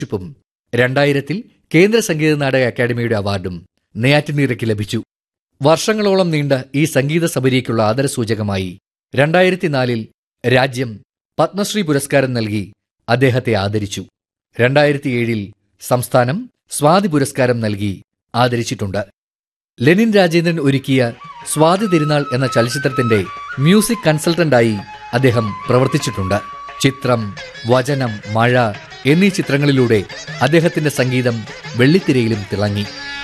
ും രണ്ടായിരത്തിൽ കേന്ദ്ര സംഗീത നാടക അക്കാദമിയുടെ അവാർഡും നെയ്യാറ്റിൻകരയ്ക്ക് ലഭിച്ചു വർഷങ്ങളോളം നീണ്ട ഈ സംഗീത സബരിക്കുള്ള ആദരസൂചകമായി രണ്ടായിരത്തിനാലിൽ രാജ്യം പത്മശ്രീ പുരസ്കാരം നൽകി അദ്ദേഹത്തെ ആദരിച്ചു രണ്ടായിരത്തിയേഴിൽ സംസ്ഥാനം സ്വാതി പുരസ്കാരം നൽകി ആദരിച്ചിട്ടുണ്ട് ലെനിൻ രാജേന്ദ്രൻ ഒരുക്കിയ സ്വാതി തിരുനാൾ എന്ന ചലച്ചിത്രത്തിന്റെ മ്യൂസിക് കൺസൾട്ടന്റായി അദ്ദേഹം പ്രവർത്തിച്ചിട്ടുണ്ട് ചിത്രം വചനം മഴ എന്നീ ചിത്രങ്ങളിലൂടെ അദ്ദേഹത്തിന്റെ സംഗീതം വെള്ളിത്തിരയിലും തിളങ്ങി